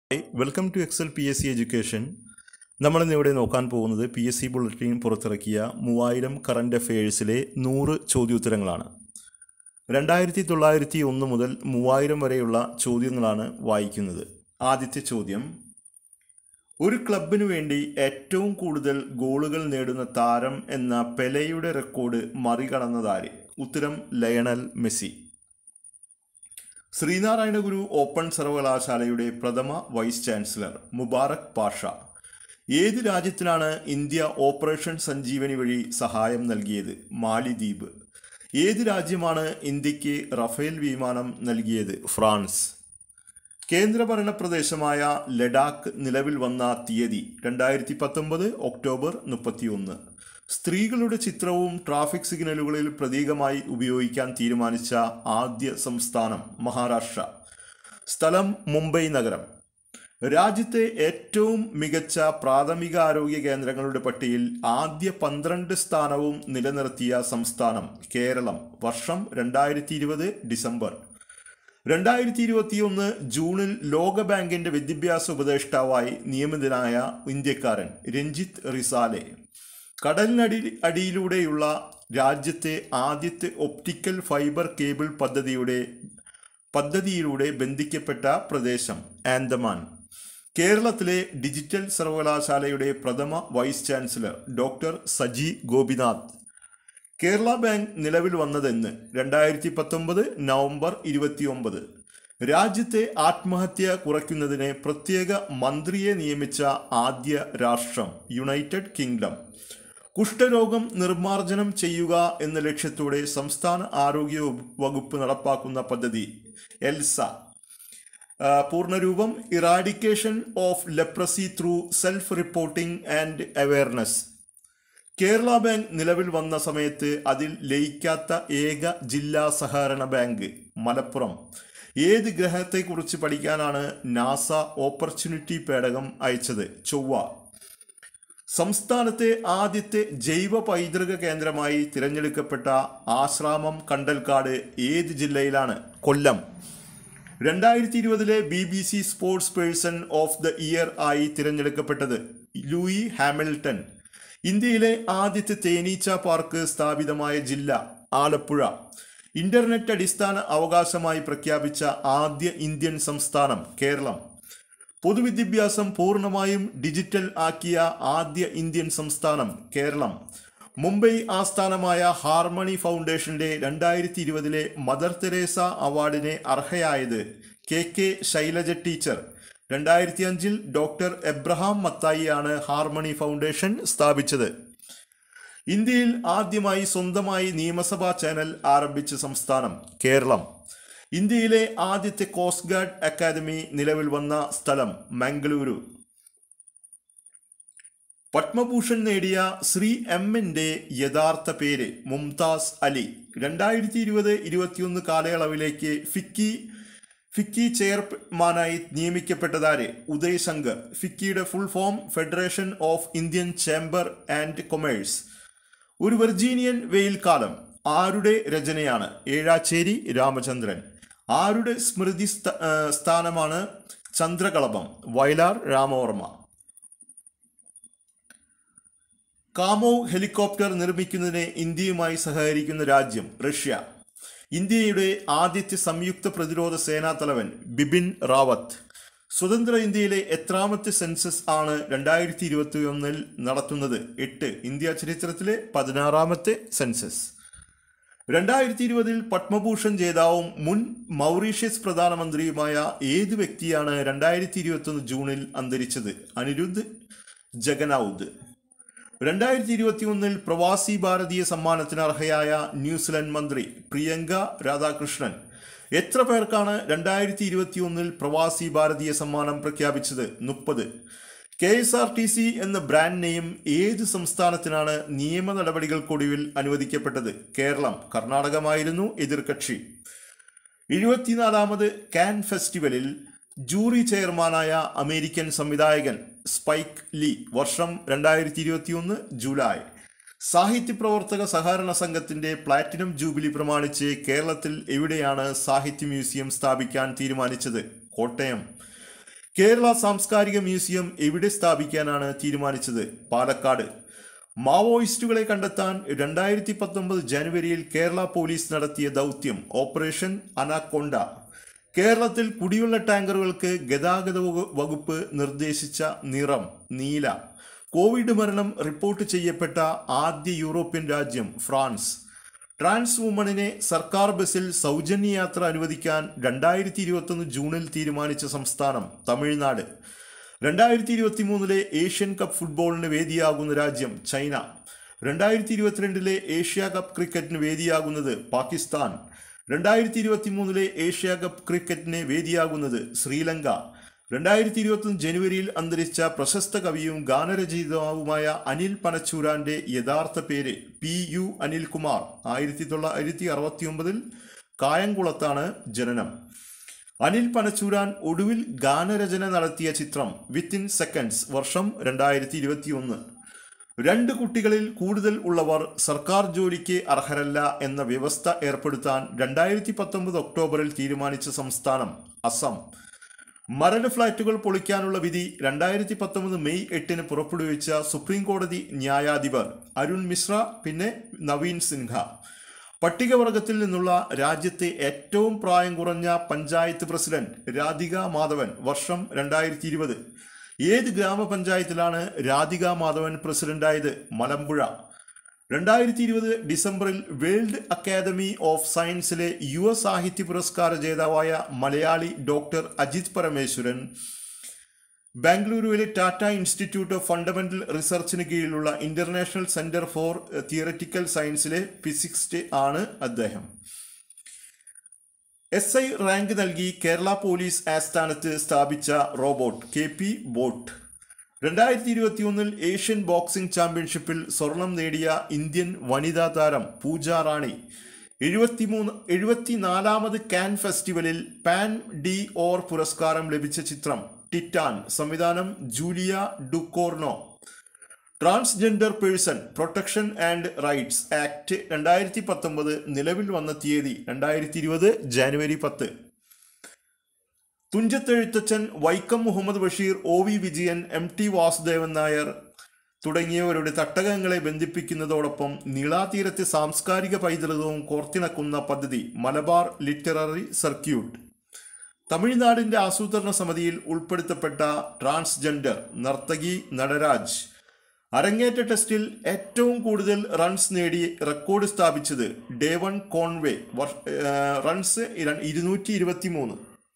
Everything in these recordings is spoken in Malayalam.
hi welcome to Excel P S C education നമ്മളിന്ന് ഇവിടെ നോക്കാൻ പോകുന്നത് പി എസ് സി ബുള്ളറ്റിൻ പുറത്തിറക്കിയ മൂവായിരം കറണ്ട് അഫയേഴ്സിലെ നൂറ് ചോദ്യോത്തരങ്ങളാണ് രണ്ടായിരത്തി തൊള്ളായിരത്തി ഒന്ന് മുതൽ മൂവായിരം വരെയുള്ള ചോദ്യങ്ങളാണ് വായിക്കുന്നത് ആദ്യത്തെ ചോദ്യം ഒരു ക്ലബിനു വേണ്ടി ഏറ്റവും കൂടുതൽ ഗോളുകൾ നേടുന്ന താരം എന്ന പെലെയുടെ റെക്കോർഡ് മറികടന്നതാര് ഉത്തരം Lionel Messi Sreenarayana Guru open സർവകലാശാലയുടെ പ്രഥമ വൈസ് ചാൻസലർ മുബാറക് പാഷ ഏത് രാജ്യത്തിനാണ് ഇന്ത്യ ഓപ്പറേഷൻ സഞ്ജീവനി വഴി സഹായം നൽകിയത് മാലിദ്വീപ് ഏത് രാജ്യമാണ് ഇന്ത്യക്ക് റഫേൽ വിമാനം നൽകിയത് ഫ്രാൻസ് കേന്ദ്രഭരണ പ്രദേശമായ ലഡാക്ക് നിലവിൽ വന്ന തീയതി രണ്ടായിരത്തി പത്തൊമ്പത് ഒക്ടോബർ മുപ്പത്തിയൊന്ന് സ്ത്രീകളുടെ ചിത്രവും ട്രാഫിക് സിഗ്നലുകളിൽ പ്രതീകമായി ഉപയോഗിക്കാൻ തീരുമാനിച്ച ആദ്യ സംസ്ഥാനം മഹാരാഷ്ട്ര സ്ഥലം മുംബൈ നഗരം രാജ്യത്തെ ഏറ്റവും മികച്ച പ്രാഥമിക ആരോഗ്യ കേന്ദ്രങ്ങളുടെ പട്ടികയിൽ ആദ്യ പന്ത്രണ്ട് സ്ഥാനവും നിലനിർത്തിയ സംസ്ഥാനം കേരളം വർഷം രണ്ടായിരത്തി ഇരുപത് ഡിസംബർ രണ്ടായിരത്തി ഇരുപത്തിയൊന്ന് ജൂണിൽ ലോകബാങ്കിന്റെ വിദ്യാഭ്യാസ ഉപദേഷ്ടാവായി നിയമിതനായ ഇന്ത്യക്കാരൻ രഞ്ജിത്ത് റിസാലെ കടലിനടി അടിയിലൂടെയുള്ള രാജ്യത്തെ ആദ്യത്തെ ഒപ്റ്റിക്കൽ ഫൈബർ കേബിൾ പദ്ധതിയുടെ പദ്ധതിയിലൂടെ ബന്ധിക്കപ്പെട്ട പ്രദേശം ആൻഡമാൻ കേരളത്തിലെ ഡിജിറ്റൽ സർവകലാശാലയുടെ പ്രഥമ vice chancellor doctor Saji Gopinath Kerala bank നിലവിൽ വന്നതെന്ന് രണ്ടായിരത്തി പത്തൊമ്പത് നവംബർ ഇരുപത്തിയൊമ്പത് രാജ്യത്തെ ആത്മഹത്യ കുറയ്ക്കുന്നതിന് പ്രത്യേക മന്ത്രിയെ നിയമിച്ച ആദ്യ രാഷ്ട്രം യുണൈറ്റഡ് കിങ്ഡം കുഷ്ഠരോഗം നിർമ്മാർജ്ജനം ചെയ്യുക എന്ന ലക്ഷ്യത്തോടെ സംസ്ഥാന ആരോഗ്യ വകുപ്പ് നടപ്പാക്കുന്ന പദ്ധതി എൽസ ആ, പൂർണ്ണരൂപം eradication of leprosy through self reporting and awareness Kerala bank നിലവിൽ വന്ന സമയത്ത് അതിൽ ലയിക്കാത്ത ഏക ജില്ലാ സഹകരണ ബാങ്ക് മലപ്പുറം ഏത് ഗ്രഹത്തെക്കുറിച്ച് പഠിക്കാനാണ് നാസ ഓപ്പർച്യൂണിറ്റി പേടകം അയച്ചത് ചൊവ്വ സംസ്ഥാനത്തെ ആദ്യത്തെ ജൈവ പൈതൃക കേന്ദ്രമായി തിരഞ്ഞെടുക്കപ്പെട്ട ആശ്രാമം കണ്ടൽക്കാട് ഏത് ജില്ലയിലാണ് കൊല്ലം രണ്ടായിരത്തി ഇരുപതിലെ B B C sports person of the year ആയി തിരഞ്ഞെടുക്കപ്പെട്ടത് ലൂയി ഹാമിൽട്ടൺ ഇന്ത്യയിലെ ആദ്യത്തെ തേനീച്ച പാർക്ക് സ്ഥാപിതമായ ജില്ല ആലപ്പുഴ ഇന്റർനെറ്റ് അടിസ്ഥാന അവകാശമായി പ്രഖ്യാപിച്ച ആദ്യ ഇന്ത്യൻ സംസ്ഥാനം കേരളം പൊതുവിദ്യാഭ്യാസം പൂർണ്ണമായും ഡിജിറ്റൽ ആക്കിയ ആദ്യ ഇന്ത്യൻ സംസ്ഥാനം കേരളം മുംബൈ ആസ്ഥാനമായ ഹാർമണി ഫൗണ്ടേഷന്റെ രണ്ടായിരത്തി ഇരുപതിലെ മദർ തെരേസ അവാർഡിന് അർഹയായത് കെ കെ ശൈലജ ടീച്ചർ രണ്ടായിരത്തി അഞ്ചിൽ ഡോക്ടർ എബ്രഹാം മത്തായിയാണ് ഹാർമണി ഫൗണ്ടേഷൻ സ്ഥാപിച്ചത് ഇന്ത്യയിൽ ആദ്യമായി സ്വന്തമായി നിയമസഭാ ചാനൽ ആരംഭിച്ച സംസ്ഥാനം കേരളം ഇന്ത്യയിലെ ആദ്യത്തെ കോസ്റ്റ് ഗാർഡ് അക്കാദമി നിലവിൽ വന്ന സ്ഥലം മംഗളൂരു പത്മഭൂഷൺ നേടിയ ശ്രീ എമ്മിന്റെ യഥാർത്ഥ പേര് മുംതാസ് അലി രണ്ടായിരത്തി ഇരുപത് ഇരുപത്തിയൊന്ന് കാലയളവിലേക്ക് ഫിക്കി ഫിക്കി ചെയർമാനായി നിയമിക്കപ്പെട്ടതാര് ഉദയ് ശങ്കർ ഫിക്കിയുടെ full form federation of Indian chamber and commerce ഒരു വെർജീനിയൻ വെയിൽക്കാലം ആരുടെ രചനയാണ് ഏഴാച്ചേരി രാമചന്ദ്രൻ ആരുടെ സ്മൃതി സ്ഥ- ആ, സ്ഥാനമാണ് ചന്ദ്രകളഭം വയലാർ രാമവർമ്മ കാമോ ഹെലികോപ്റ്റർ നിർമ്മിക്കുന്നതിന് ഇന്ത്യയുമായി സഹകരിക്കുന്ന രാജ്യം റഷ്യ ഇന്ത്യയുടെ ആദ്യത്തെ സംയുക്ത പ്രതിരോധ സേനാ തലവൻ ബിപിൻ റാവത്ത് സ്വതന്ത്ര ഇന്ത്യയിലെ എത്രാമത്തെ സെൻസസ് ആണ് രണ്ടായിരത്തി ഇരുപത്തി ഒന്നിൽ നടത്തുന്നത് എട്ട് ഇന്ത്യ ചരിത്രത്തിലെ പതിനാറാമത്തെ സെൻസസ് രണ്ടായിരത്തി ഇരുപതിൽ പത്മഭൂഷൺ ജേതാവും മുൻ മൗറീഷ്യസ് പ്രധാനമന്ത്രിയുമായ ഏത് വ്യക്തിയാണ് രണ്ടായിരത്തി ഇരുപത്തൊന്ന് ജൂണിൽ അന്തരിച്ചത് അനിരുദ്ധ് ജഗനൌദ് രണ്ടായിരത്തി ഇരുപത്തി ഒന്നിൽ പ്രവാസി ഭാരതീയ സമ്മാനത്തിന് അർഹയായ ന്യൂസിലൻഡ് മന്ത്രി പ്രിയങ്ക രാധാകൃഷ്ണൻ എത്ര പേർക്കാണ് രണ്ടായിരത്തി ഇരുപത്തി ഒന്നിൽ പ്രവാസി ഭാരതീയ സമ്മാനം പ്രഖ്യാപിച്ചത് മുപ്പത് K S R T C എന്ന ബ്രാൻഡ് നെയിം ഏത് സംസ്ഥാനത്തിനാണ് നിയമ നടപടികൾക്കൊടുവിൽ അനുവദിക്കപ്പെട്ടത് കേരളം കർണാടകമായിരുന്നു എതിർകക്ഷി എഴുപത്തിനാലാമത് കാൻ ഫെസ്റ്റിവലിൽ ജൂറി ചെയർമാനായ അമേരിക്കൻ സംവിധായകൻ സ്പൈക്ക് ലീ വർഷം രണ്ടായിരത്തി ഇരുപത്തിയൊന്ന് ജൂലൈ സാഹിത്യപ്രവർത്തക സഹകരണ സംഘത്തിന്റെ പ്ലാറ്റിനം ജൂബിലി പ്രമാണിച്ച് കേരളത്തിൽ എവിടെയാണ് സാഹിത്യ മ്യൂസിയം സ്ഥാപിക്കാൻ തീരുമാനിച്ചത് കോട്ടയം കേരള സാംസ്കാരിക മ്യൂസിയം എവിടെ സ്ഥാപിക്കാനാണ് തീരുമാനിച്ചത് പാലക്കാട് മാവോയിസ്റ്റുകളെ കണ്ടെത്താൻ രണ്ടായിരത്തി പത്തൊമ്പത് ജനുവരിയിൽ കേരള പോലീസ് നടത്തിയ ദൗത്യം ഓപ്പറേഷൻ അനാക്കൊണ്ട കേരളത്തിൽ കുടിവെള്ള ടാങ്കറുകൾക്ക് ഗതാഗത വകു- വകുപ്പ് നിർദ്ദേശിച്ച നിറം നീല കോവിഡ് മരണം റിപ്പോർട്ട് ചെയ്യപ്പെട്ട ആദ്യ യൂറോപ്യൻ രാജ്യം ഫ്രാൻസ് ട്രാൻസ് വുമണിനെ സർക്കാർ ബസ്സിൽ സൗജന്യ യാത്ര അനുവദിക്കാൻ രണ്ടായിരത്തി ഇരുപത്തൊന്ന് ജൂണിൽ തീരുമാനിച്ച സംസ്ഥാനം തമിഴ്നാട് രണ്ടായിരത്തി ഇരുപത്തി മൂന്നിലെ ഏഷ്യൻ കപ്പ് ഫുട്ബോളിന് വേദിയാകുന്ന രാജ്യം ചൈന രണ്ടായിരത്തി ഇരുപത്തിരണ്ടിലെ ഏഷ്യ കപ്പ് ക്രിക്കറ്റിന് വേദിയാകുന്നത് പാകിസ്ഥാൻ രണ്ടായിരത്തി ഇരുപത്തി മൂന്നിലെ ഏഷ്യ കപ്പ് ക്രിക്കറ്റിന് വേദിയാകുന്നത് ശ്രീലങ്ക രണ്ടായിരത്തി ഇരുപത്തൊന്ന് ജനുവരിയിൽ അന്തരിച്ച പ്രശസ്ത കവിയും ഗാനരചയിതാവുമായ അനിൽ പനച്ചൂരാന്റെ യഥാർത്ഥ പേര് പി യു അനിൽകുമാർ ആയിരത്തി തൊള്ളായിരത്തി അറുപത്തി ഒമ്പതിൽ കായംകുളത്താണ് ജനനം അനിൽ പനച്ചൂരാൻ ഒടുവിൽ ഗാനരചന നടത്തിയ ചിത്രം വിത്തിൻ സെക്കൻഡ്സ് വർഷം രണ്ടായിരത്തി ഇരുപത്തി ഒന്ന് രണ്ട് കുട്ടികളിൽ കൂടുതൽ ഉള്ളവർ സർക്കാർ ജോലിക്ക് അർഹരല്ല എന്ന വ്യവസ്ഥ ഏർപ്പെടുത്താൻ രണ്ടായിരത്തി പത്തൊമ്പത് ഒക്ടോബറിൽ തീരുമാനിച്ച സംസ്ഥാനം അസം മരട് ഫ്ളാറ്റുകൾ പൊളിക്കാനുള്ള വിധി രണ്ടായിരത്തി പത്തൊമ്പത് മെയ് എട്ടിന് പുറപ്പെടുവിച്ച സുപ്രീം കോടതി ന്യായാധിപർ അരുൺ മിശ്ര പിന്നെ നവീൻ സിൻഹ പട്ടികവർഗത്തിൽ നിന്നുള്ള രാജ്യത്തെ ഏറ്റവും പ്രായം കുറഞ്ഞ പഞ്ചായത്ത് പ്രസിഡന്റ് രാധിക മാധവൻ വർഷം രണ്ടായിരത്തി ഇരുപത് ഏത് ഗ്രാമപഞ്ചായത്തിലാണ് രാധിക മാധവൻ പ്രസിഡന്റായത് മലമ്പുഴ രണ്ടായിരത്തി ഇരുപത് ഡിസംബറിൽ വേൾഡ് അക്കാദമി ഓഫ് സയൻസിലെ യുവ സാഹിത്യ പുരസ്കാര ജേതാവായ മലയാളി ഡോക്ടർ അജിത് പരമേശ്വരൻ ബാംഗ്ലൂരുവിലെ ടാറ്റ ഇൻസ്റ്റിറ്റ്യൂട്ട് ഓഫ് ഫണ്ടമെന്റൽ റിസർച്ചിന് കീഴിലുള്ള ഇന്റർനാഷണൽ സെന്റർ ഫോർ തിയററ്റിക്കൽ സയൻസിലെ ഫിസിക്സ്റ്റ് ആണ് അദ്ദേഹം എസ് ഐ റാങ്ക് നൽകി കേരള പോലീസ് ആസ്ഥാനത്ത് സ്ഥാപിച്ച റോബോട്ട് കെ പി ബോട്ട് രണ്ടായിരത്തി ഇരുപത്തിയൊന്നിൽ ഏഷ്യൻ ബോക്സിംഗ് ചാമ്പ്യൻഷിപ്പിൽ സ്വർണം നേടിയ ഇന്ത്യൻ വനിതാ താരം പൂജ റാണി എഴുപത്തിമൂന്ന് എഴുപത്തിനാലാമത് കാൻ ഫെസ്റ്റിവലിൽ പാൻ ഡി ഓർ പുരസ്കാരം ലഭിച്ച ചിത്രം ടിറ്റാൻ സംവിധാനം Julia Ducournau transgender person protection and rights act രണ്ടായിരത്തി പത്തൊമ്പത് നിലവിൽ വന്ന തീയതി രണ്ടായിരത്തി ഇരുപത് ജാനുവരി പത്ത് തുഞ്ചത്തെഴുത്തച്ഛൻ Vaikom Muhammad Basheer O V Vijayan M T Vasudevan Nair തുടങ്ങിയവരുടെ തട്ടകങ്ങളെ ബന്ധിപ്പിക്കുന്നതോടൊപ്പം നീളാതീരത്തെ സാംസ്കാരിക പൈതൃകവും കോർത്തിണക്കുന്ന പദ്ധതി മലബാർ ലിറ്റററി സർക്യൂട്ട് തമിഴ്നാടിന്റെ ആസൂത്രണ സമിതിയിൽ ഉൾപ്പെടുത്തപ്പെട്ട ട്രാൻസ്ജെൻഡർ നർത്തകി നടരാജ് അരങ്ങേറ്റ ടെസ്റ്റിൽ ഏറ്റവും കൂടുതൽ റൺസ് നേടി റെക്കോർഡ് സ്ഥാപിച്ചത് ഡേവൺ കോൺവേ വർഷ- ഏഹ് റൺസ് ഇര- ഇരുന്നൂറ്റി ഇരുപത്തി മൂന്ന്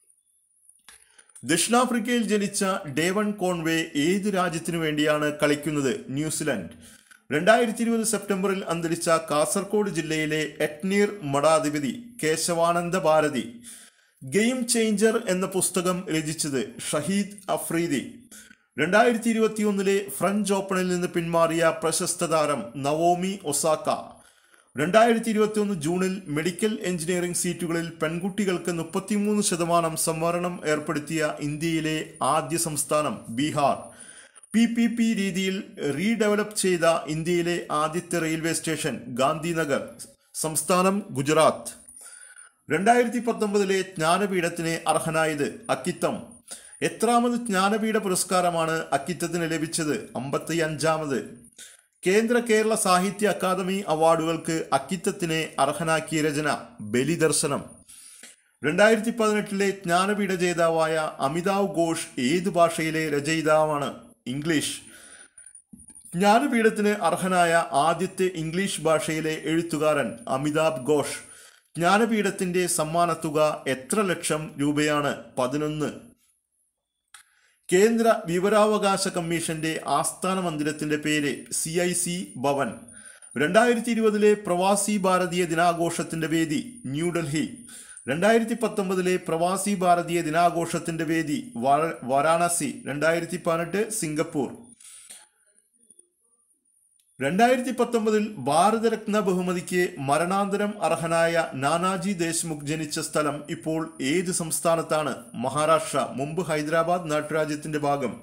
ദക്ഷിണാഫ്രിക്കയിൽ ജനിച്ച ഡേവൺ കോൺവേ ഏത് രാജ്യത്തിനു വേണ്ടിയാണ് കളിക്കുന്നത് ന്യൂസിലൻഡ് രണ്ടായിരത്തി ഇരുപത് സെപ്റ്റംബറിൽ അന്തരിച്ച കാസർഗോഡ് ജില്ലയിലെ എട്നീർ മഠാധിപതി കേശവാനന്ദ ഭാരതി ഗെയിം ചേഞ്ചർ എന്ന പുസ്തകം രചിച്ചത് ഷഹീദ് അഫ്രീദി രണ്ടായിരത്തി ഇരുപത്തിയൊന്നിലെ ഫ്രഞ്ച് ഓപ്പണിൽ നിന്ന് പിന്മാറിയ പ്രശസ്ത താരം നവോമി ഒസാക്ക രണ്ടായിരത്തി ഇരുപത്തിയൊന്ന് ജൂണിൽ മെഡിക്കൽ എഞ്ചിനീയറിംഗ് സീറ്റുകളിൽ പെൺകുട്ടികൾക്ക് മുപ്പത്തിമൂന്ന് ശതമാനം സംവരണം ഏർപ്പെടുത്തിയ ഇന്ത്യയിലെ ആദ്യ സംസ്ഥാനം ബീഹാർ പി പി പി രീതിയിൽ റീഡെവലപ്പ് ചെയ്ത ഇന്ത്യയിലെ ആദ്യത്തെ റെയിൽവേ സ്റ്റേഷൻ ഗാന്ധിനഗർ സംസ്ഥാനം ഗുജറാത്ത് രണ്ടായിരത്തി പത്തൊമ്പതിലെ ജ്ഞാനപീഠത്തിന് അർഹനായത് അക്കിത്തം എത്രാമത് ജ്ഞാനപീഠ പുരസ്കാരമാണ് അക്കിത്തത്തിന് ലഭിച്ചത് അമ്പത്തി അഞ്ചാമത് കേന്ദ്ര കേരള സാഹിത്യ അക്കാദമി അവാർഡുകൾക്ക് അക്കിത്തത്തിനെ അർഹനാക്കിയ രചന ബലിദർശനം രണ്ടായിരത്തി പതിനെട്ടിലെ ജ്ഞാനപീഠ ജേതാവായ അമിതാവ് ഘോഷ് ഏത് ഭാഷയിലെ രചയിതാവാണ് ഇംഗ്ലീഷ് ജ്ഞാനപീഠത്തിന് അർഹനായ ആദ്യത്തെ ഇംഗ്ലീഷ് ഭാഷയിലെ എഴുത്തുകാരൻ അമിതാഭ് ഘോഷ് ജ്ഞാനപീഠത്തിന്റെ സമ്മാനത്തുക എത്ര ലക്ഷം രൂപയാണ് പതിനൊന്ന് കേന്ദ്ര വിവരാവകാശ കമ്മീഷന്റെ ആസ്ഥാന മന്ദിരത്തിന്റെ പേര് സി ഐ സി ഭവൻ രണ്ടായിരത്തി ഇരുപതിലെ പ്രവാസി ഭാരതീയ ദിനാഘോഷത്തിന്റെ വേദി ന്യൂഡൽഹി രണ്ടായിരത്തി പത്തൊമ്പതിലെ പ്രവാസി ഭാരതീയ ദിനാഘോഷത്തിന്റെ വേദി വാര- വാരാണസി രണ്ടായിരത്തി പതിനെട്ട് സിംഗപ്പൂർ രണ്ടായിരത്തി പത്തൊമ്പതിൽ ഭാരതരത്ന ബഹുമതിക്ക് മരണാന്തരം അർഹനായ നാനാജി ദേശ്മുഖ് ജനിച്ച സ്ഥലം ഇപ്പോൾ ഏത് സംസ്ഥാനത്താണ് മഹാരാഷ്ട്ര മുമ്പ് ഹൈദരാബാദ് നാട്ടുരാജ്യത്തിന്റെ ഭാഗം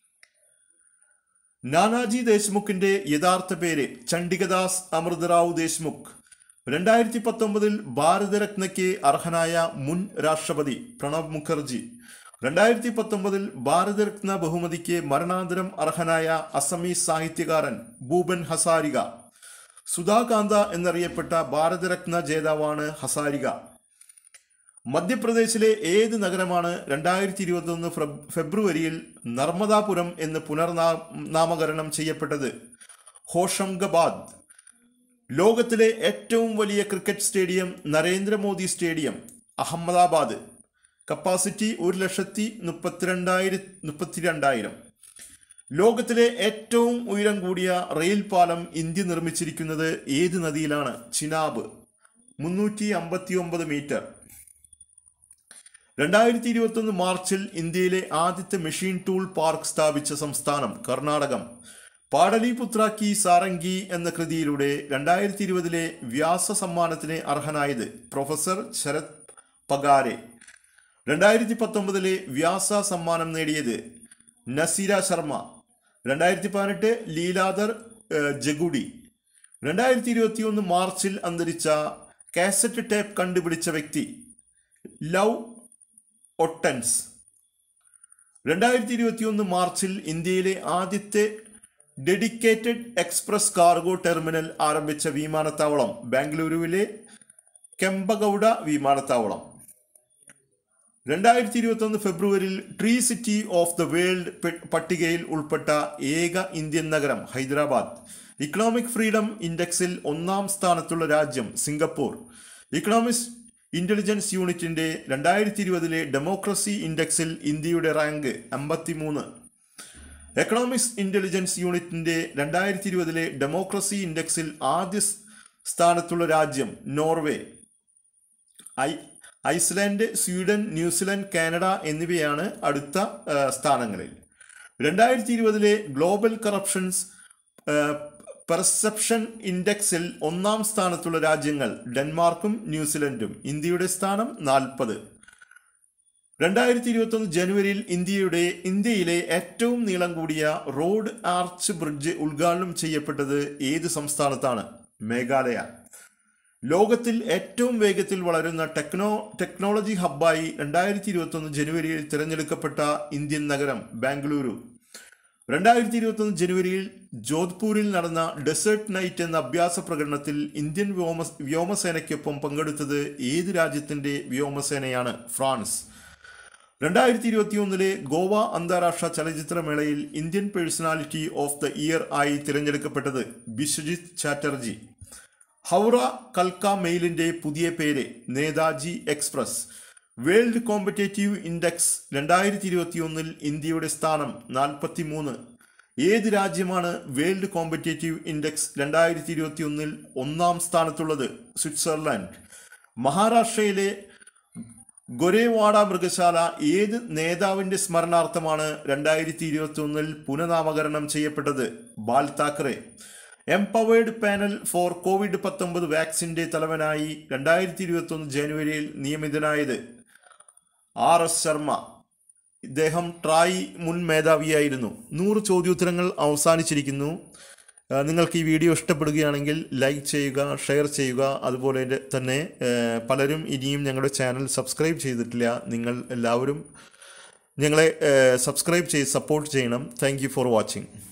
നാനാജി ദേശ്മുഖിന്റെ യഥാർത്ഥ പേര് ചണ്ഡികദാസ് അമൃതറാവു ദേശ്മുഖ് രണ്ടായിരത്തി പത്തൊമ്പതിൽ ഭാരതരത്നയ്ക്ക് അർഹനായ മുൻ രാഷ്ട്രപതി പ്രണബ് മുഖർജി രണ്ടായിരത്തി പത്തൊമ്പതിൽ ഭാരതരത്ന ബഹുമതിക്ക് മരണാന്തരം അർഹനായ അസമീസ് സാഹിത്യകാരൻ ഭൂപൻ ഹസാരിക സുധാകാന്ത എന്നറിയപ്പെട്ട ഭാരതരത്ന ജേതാവാണ് ഹസാരിക മധ്യപ്രദേശിലെ ഏത് നഗരമാണ് രണ്ടായിരത്തി ഇരുപത്തൊന്ന് ഫെബ്രുവരിയിൽ നർമ്മദാപുരം എന്ന് പുനർനാമകരണം ചെയ്യപ്പെട്ടത് ഹോഷംഗബാദ് ലോകത്തിലെ ഏറ്റവും വലിയ cricket stadium Narendra Modi stadium Ahmedabad capacity ഒരു ലക്ഷത്തി മുപ്പത്തിരണ്ടായിരം മുപ്പത്തിരണ്ടായിരം ലോകത്തിലെ ഏറ്റവും ഉയരം കൂടിയ റെയിൽ പാലം ഇന്ത്യ നിർമ്മിച്ചിരിക്കുന്നത് ഏത് നദിയിലാണ് ചിനാബ് മുന്നൂറ്റി അമ്പത്തി ഒമ്പത് മീറ്റർ രണ്ടായിരത്തി ഇരുപത്തൊന്ന് മാർച്ചിൽ ഇന്ത്യയിലെ ആദ്യത്തെ മെഷീൻ ടൂൾ പാർക്ക് സ്ഥാപിച്ച സംസ്ഥാനം കർണാടകം പാടലിപുത്ര കി സാരംഗി എന്ന കൃതിയിലൂടെ രണ്ടായിരത്തി ഇരുപതിലെ വ്യാസ സമ്മാനത്തിന് അർഹനായത് പ്രൊഫസർ ശരത് പഗാരെ രണ്ടായിരത്തി പത്തൊമ്പതിലെ വ്യാസ സമ്മാനം നേടിയത് നസീര ശർമ്മ രണ്ടായിരത്തി പതിനെട്ട് ലീലാദർ ഏഹ്, ജഗുഡി രണ്ടായിരത്തി ഇരുപത്തി ഒന്ന് മാർച്ചിൽ അന്തരിച്ച കാസറ്റ് ടേപ്പ് കണ്ടുപിടിച്ച വ്യക്തി ലവ് ഒട്ടൻസ് രണ്ടായിരത്തി ഇരുപത്തി ഒന്ന് മാർച്ചിൽ ഇന്ത്യയിലെ ആദ്യത്തെ ഡെഡിക്കേറ്റഡ് എക്സ്പ്രസ് കാർഗോ ടെർമിനൽ ആരംഭിച്ച വിമാനത്താവളം ബാംഗ്ലൂരുവിലെ കെമ്പഗൌഡ വിമാനത്താവളം രണ്ടായിരത്തി ഇരുപത്തൊന്ന് ഫെബ്രുവരിയിൽ tree city of the world പെ- പട്ടികയിൽ ഉൾപ്പെട്ട ഏക ഇന്ത്യൻ നഗരം ഹൈദരാബാദ് ഇക്കണോമിക് ഫ്രീഡം ഇൻഡെക്സിൽ ഒന്നാം സ്ഥാനത്തുള്ള രാജ്യം സിംഗപ്പൂർ ഇക്കണോമിക്സ് ഇന്റലിജൻസ് യൂണിറ്റിന്റെ രണ്ടായിരത്തി ഇരുപതിലെ ഡെമോക്രസി ഇൻഡെക്സിൽ ഇന്ത്യയുടെ റാങ്ക് അമ്പത്തിമൂന്ന് എക്കണോമിക്സ് ഇന്റലിജൻസ് യൂണിറ്റിന്റെ രണ്ടായിരത്തി ഇരുപതിലെ ഡെമോക്രസി ഇൻഡെക്സിൽ ആദ്യ സ് സ്ഥാനത്തുള്ള രാജ്യം നോർവേ ഐ ഐസ്ലാൻഡ് സ്വീഡൻ ന്യൂസിലൻഡ് കാനഡ എന്നിവയാണ് അടുത്ത ആ, സ്ഥാനങ്ങളിൽ രണ്ടായിരത്തി ഇരുപതിലെ ഗ്ലോബൽ കറപ്ഷൻസ് പെർസെപ്ഷൻ ഇൻഡെക്സിൽ ഒന്നാം സ്ഥാനത്തുള്ള രാജ്യങ്ങൾ ഡെൻമാർക്കും ന്യൂസിലൻഡും ഇന്ത്യയുടെ സ്ഥാനം നാൽപ്പത് രണ്ടായിരത്തി ഇരുപത്തൊന്ന് ജനുവരിയിൽ ഇന്ത്യയുടെ ഇന്ത്യയിലെ ഏറ്റവും നീളം കൂടിയ റോഡ് ആർച്ച് ബ്രിഡ്ജ് ഉദ്ഘാടനം ചെയ്യപ്പെട്ടത് ഏത് സംസ്ഥാനത്താണ് മേഘാലയ ലോകത്തിൽ ഏറ്റവും വേഗത്തിൽ വളരുന്ന ടെക്നോ ടെക്നോളജി ഹബ്ബായി രണ്ടായിരത്തി ഇരുപത്തൊന്ന് ജനുവരിയിൽ തിരഞ്ഞെടുക്കപ്പെട്ട ഇന്ത്യൻ നഗരം ബാംഗ്ലൂരു രണ്ടായിരത്തി ഇരുപത്തൊന്ന് ജനുവരിയിൽ ജോധ്പൂരിൽ നടന്ന ഡെസേർട്ട് നൈറ്റ് എന്ന അഭ്യാസ പ്രകടനത്തിൽ ഇന്ത്യൻ വ്യോമ വ്യോമസേനയ്ക്കൊപ്പം പങ്കെടുത്തത് ഏത് രാജ്യത്തിന്റെ വ്യോമസേനയാണ് ഫ്രാൻസ് രണ്ടായിരത്തി ഇരുപത്തിയൊന്നിലെ ഗോവ അന്താരാഷ്ട്ര ചലച്ചിത്രമേളയിൽ Indian personality of the year ആയി തിരഞ്ഞെടുക്കപ്പെട്ടത് ബിശ്വജിത് ചാറ്റർജി ഹൗറ കൽക്ക മെയിലിന്റെ പുതിയ പേര് Netaji express world competitive index രണ്ടായിരത്തി ഇരുപത്തിയൊന്നിൽ ഇന്ത്യയുടെ സ്ഥാനം നാൽപ്പത്തി മൂന്ന് ഏത് രാജ്യമാണ് വേൾഡ് കോമ്പറ്റേറ്റീവ് ഇൻഡെക്സ് രണ്ടായിരത്തി ഇരുപത്തിയൊന്നിൽ ഒന്നാം സ്ഥാനത്തുള്ളത് സ്വിറ്റ്സർലാൻഡ് മഹാരാഷ്ട്രയിലെ ഗൊരേവാഡ മൃഗശാല ഏത് നേതാവിന്റെ സ്മരണാർത്ഥമാണ് രണ്ടായിരത്തി ഇരുപത്തി ഒന്നിൽ പുനഃനാമകരണം ചെയ്യപ്പെട്ടത് Bal Thackeray empowered panel for covid പത്തൊമ്പത് വാക്സിന്റെ തലവനായി രണ്ടായിരത്തി ഇരുപത്തി ഒന്ന് ജനുവരിയിൽ നിയമിതനായത് ആർ എസ് ശർമ്മ ഇദ്ദേഹം ട്രായ് മുൻ മേധാവിയായിരുന്നു നൂറ് ചോദ്യോത്തരങ്ങൾ അവസാനിച്ചിരിക്കുന്നു ആ, നിങ്ങൾക്ക് ഈ വീഡിയോ ഇഷ്ടപ്പെടുകയാണെങ്കിൽ ലൈക്ക് ചെയ്യുക ഷെയർ ചെയ്യുക അതുപോലെ തന്നെ ആ, പലരും ഇനിയും ഞങ്ങളുടെ ചാനൽ സബ്സ്ക്രൈബ് ചെയ്തിട്ടില്ല നിങ്ങൾ എല്ലാവരും ഞങ്ങളെ സബ്സ്ക്രൈബ് ചെയ്ത് സപ്പോർട്ട് ചെയ്യണം താങ്ക് ഫോർ വാച്ചിങ്